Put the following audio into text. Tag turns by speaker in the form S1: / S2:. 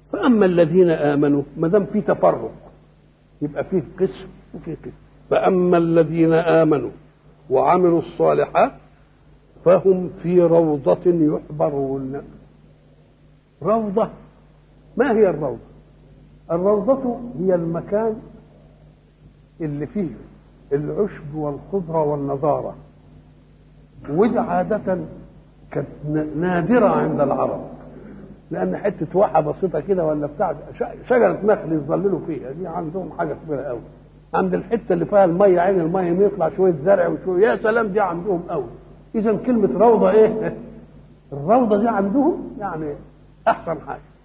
S1: فاما الذين امنوا ما دام في تفرق يبقى فيه قسم وفيه قسم فاما الذين امنوا وعملوا الصالحات فهم في روضة يحبرون روضة ما هي الروضة الروضة هي المكان اللي فيه العشب والخضرة والنضارة ودي عادة كانت نادرة عند العرب لأن حتة واحة بسيطة كده ولا بتاع شجرة نخل يظللوا فيها دي عندهم حاجة كبيرة قوي عند الحتة اللي فيها المية عين المية يطلع شوية زرع وشوية يا سلام دي عندهم قوي إذا كلمة روضة إيه؟ الروضة دي عندهم يعني أحسن حاجة